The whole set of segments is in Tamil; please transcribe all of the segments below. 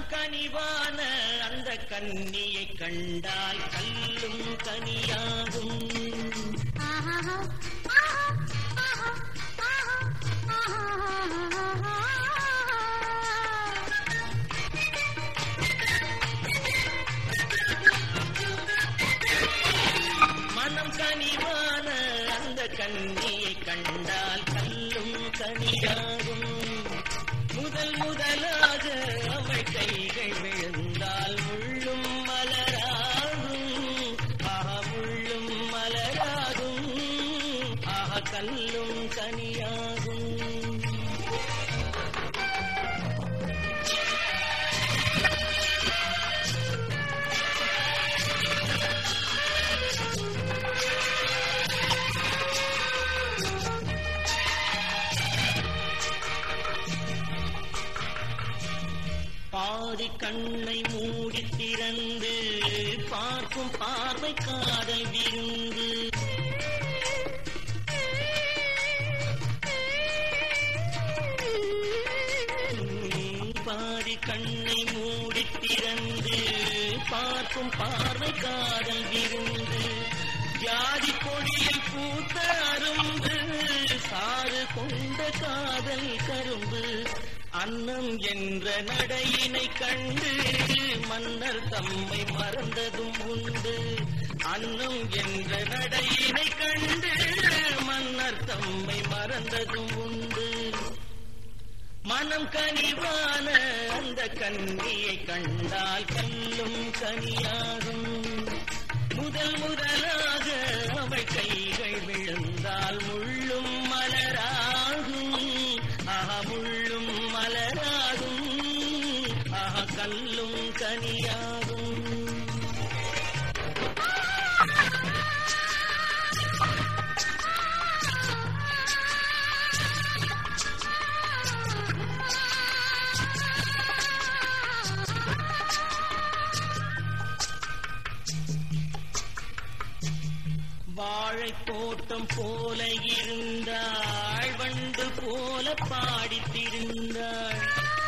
கனிவான அந்த கன்னியை கண்டால் கல்லும் கனியாகும் ஆஹா ஆஹா ஆஹா ஆஹா ஆஹா மனம் கனிவான அந்த கன்னியை கண்டால் கல்லும் கனியாகும் முதல் முதலாக அவள் கைகள் விழுந்தால் முள்ளும் மலராகும் ஆஹா முள்ளும் மலராகும் ஆஹா கல்லும் கனியாகும் பாதி கண்ணை மூடி திறந்து பார்க்கும் பார்வை காதல் விருந்து பாதி கண்ணை மூடி திறந்து பார்க்கும் பார்வை காதல் விருந்து ஜாதி கொடியில் பூத்த அரும்பு சாறு கொண்ட காதல் கரும்பு அன்னம் என்ற நடையினை கண்டு மன்னர் தம்மை மறந்ததும் உண்டு அன்னம் என்ற நடையினை கண்டு மன்னர் தம்மை மறந்ததும் உண்டு மனம் கனிவான அந்த கன்னியை கண்டால் கல்லும் கனியாகும் முதல் முதலாக அவள் கைகள் விழுந்தால் முள்ளும் மலராகும் ஆஹா முள்ளும் மலராகும் ஆஹா கல்லும் கனியாகும் வாழை தோட்டம் போல இருந்தாள் வண்டு போல பாடித் திரிந்தாள்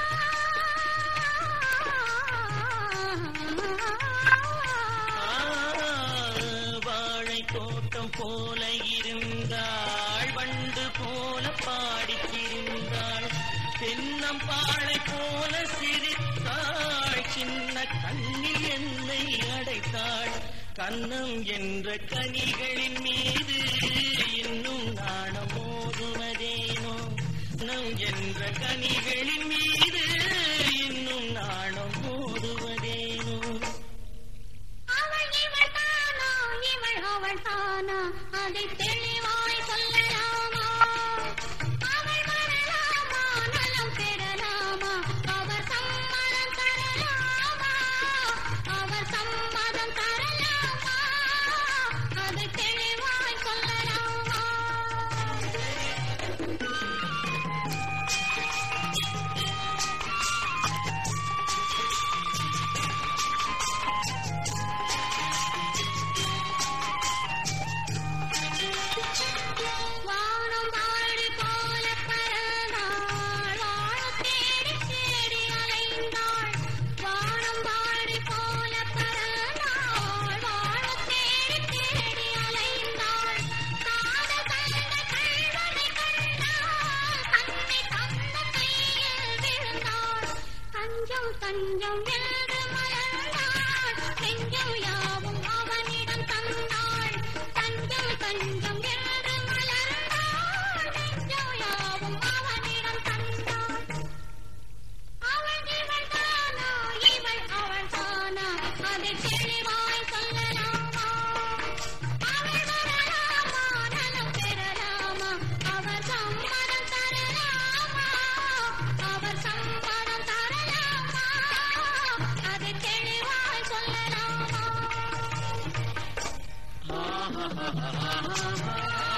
வாழை தோட்டம் போல இருந்தாள் வண்டு போல பாடித் திரிந்தாள் தென்னம் பாழை போல சிரித்தாள் சின்ன கண்ணில் என்னை அடைத்தாள் கன்னம் என்ற கனிகளின் மீது இன்னும் நாணம் மோதுவதேனோ கன்னம் என்ற கனிகளின் மீது இன்னும் நாணம் மோதுவதேனோ அவள் இவள் தானா இவள் அவள் தானா அதை தெளிவாய் சொல்லலாமா அவள் வரலாமா நலம் பெறலாமா அவர் சம்மதம் தரலாமா அவர் சம்மதம் தரலாமா அதை தெளிவாய் சொல்லலாமா வானம் வாடி போல பறந்தாள் வாழத் தேடி தேடி அலைந்தாள் வானம் வாடி போல பறந்தாள் வாழத் தேடி தேடி அலைந்தாள் காதல் கண்ட கள்வனை கண்டாள் தன்னை தந்த கையில் விழுந்தாள் தஞ்சம் தஞ்சம் என்று மலர்ந்தாள் நெஞ்சம் யாவும் அவனிடம் தந்தாள் தஞ்சம் தஞ்சம் என்று மலர்ந்தாள் நெஞ்சம் யாவும் அவனிடம் தந்தாள் அவள் இவள் தானா இவள் அவள் தானா அதை தெளிவாய் சொல்லலாமா அவள் வரலாமா நலம் பெறலாமா அவர் சம்மதம் தரலாமா அவர் சம்மதம் தரலாமா அதை தெளிவாய் சொல்லலாமா ஆஹா